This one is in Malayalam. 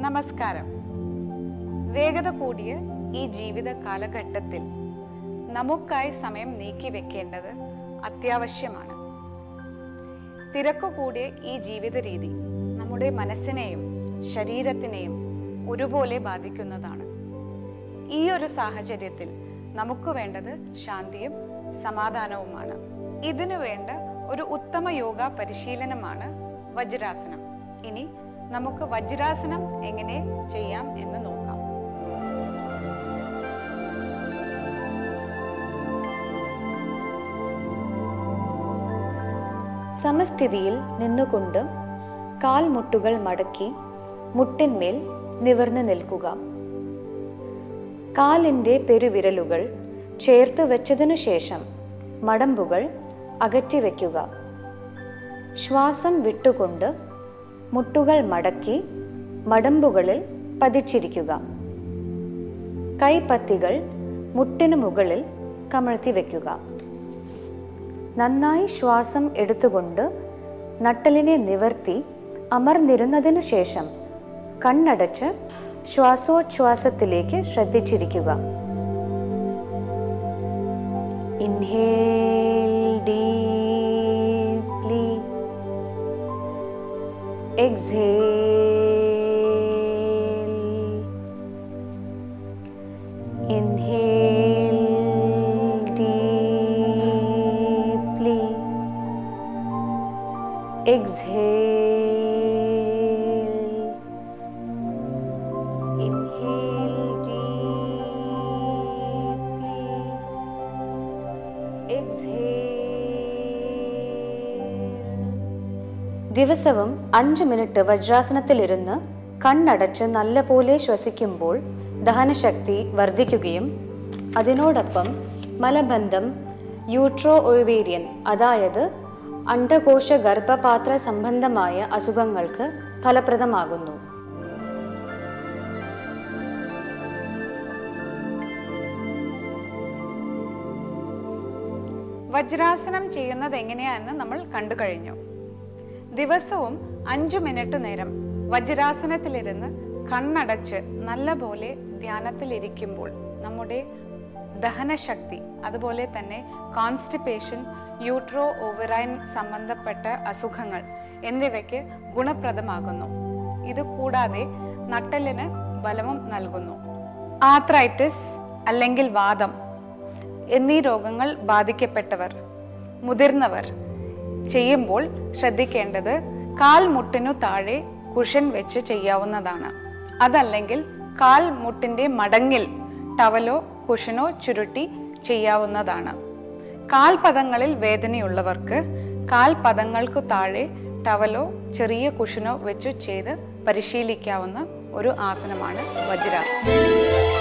നമസ്കാരം വേഗത കൂടിയ ഈ ജീവിത കാലഘട്ടത്തിൽ നമുക്കായി സമയം നീക്കി വെക്കേണ്ടത് അത്യാവശ്യമാണ് തിരക്കു കൂടിയ ഈ ജീവിത രീതി നമ്മുടെ മനസ്സിനെയും ശരീരത്തിനെയും ഒരുപോലെ ബാധിക്കുന്നതാണ് ഈ ഒരു സാഹചര്യത്തിൽ നമുക്ക് വേണ്ടത് ശാന്തിയും സമാധാനവുമാണ് ഇതിനു വേണ്ട ഒരു ഉത്തമ യോഗ പരിശീലനമാണ് വജ്രാസനം ഇനി നമുക്ക് വജ്രാസനം എങ്ങനെ ചെയ്യാം എന്ന് നോക്കാം സമസ്ഥിതിയിൽ നിന്നുകൊണ്ട് കാൽമുട്ടുകൾ മടക്കി മുട്ടിന്മേൽ നിവർന്നു നിൽക്കുക കാലിൻ്റെ പെരുവിരലുകൾ ചേർത്ത് വെച്ചതിനു ശേഷം മടമ്പുകൾ അകറ്റിവെക്കുക ശ്വാസം വിട്ടുകൊണ്ട് മുട്ടുകൾ മടക്കി മടമ്പുകളിൽ പതിച്ചിരിക്കുക കൈപ്പത്തികൾ മുട്ടിനു മുകളിൽ കമഴ്ത്തി വയ്ക്കുക നന്നായി ശ്വാസം എടുത്തുകൊണ്ട് നട്ടലിനെ നിവർത്തി അമർന്നിരുന്നതിനു ശേഷം കണ്ണടച്ച് ശ്വാസോച്ഛ്വാസത്തിലേക്ക് ശ്രദ്ധിച്ചിരിക്കുക inhale deeply exhale Inhale deeply. Exhale. Inhale deeply. Exhale. ദിവസവും അഞ്ച് മിനിറ്റ് വജ്രാസനത്തിലിരുന്ന് കണ്ണടച്ച് നല്ലപോലെ ശ്വസിക്കുമ്പോൾ ദഹനശക്തി വർദ്ധിക്കുകയും അതിനോടൊപ്പം മലബന്ധം യൂട്രോ ഒവേരിയൻ അതായത് അണ്ഡകോശ ഗർഭപാത്ര സംബന്ധമായ അസുഖങ്ങൾക്ക് ഫലപ്രദമാകുന്നു വജ്രാസനം ചെയ്യുന്നത് എങ്ങനെയാണെന്ന് നമ്മൾ കണ്ടു കഴിഞ്ഞു ദിവസവും അഞ്ചു മിനിറ്റ് നേരം വജ്രാസനത്തിലിരുന്ന് കണ്ണടച്ച് നല്ലപോലെ ധ്യാനത്തിലിരിക്കുമ്പോൾ നമ്മുടെ ദഹനശക്തി അതുപോലെ തന്നെ കോൺസ്റ്റിപ്പേഷൻ യൂട്രോ ഓവറൈൻ സംബന്ധപ്പെട്ട അസുഖങ്ങൾ എന്നിവയ്ക്ക് ഗുണപ്രദമാകുന്നു ഇത് കൂടാതെ നട്ടലിന് ബലവും നൽകുന്നു ആത്രൈറ്റിസ് അല്ലെങ്കിൽ വാദം എന്നീ രോഗങ്ങൾ ബാധിക്കപ്പെട്ടവർ മുതിർന്നവർ ചെയ്യുമ്പോൾ ശ്രദ്ധിക്കേണ്ടത് കാൽ മുട്ടിനു താഴെ കുഷൻ വെച്ച് ചെയ്യാവുന്നതാണ് അതല്ലെങ്കിൽ കാൽ മുട്ടിന്റെ മടങ്ങിൽ ടവലോ കുഷനോ ചുരുട്ടി ചെയ്യാവുന്നതാണ് കാൽപദങ്ങളിൽ വേദനയുള്ളവർക്ക് കാൽപദങ്ങൾക്കു താഴെ ടവലോ ചെറിയ കുഷനോ വെച്ച് ചെയ്ത് പരിശീലിക്കാവുന്ന ഒരു ആസനമാണ് വജ്ര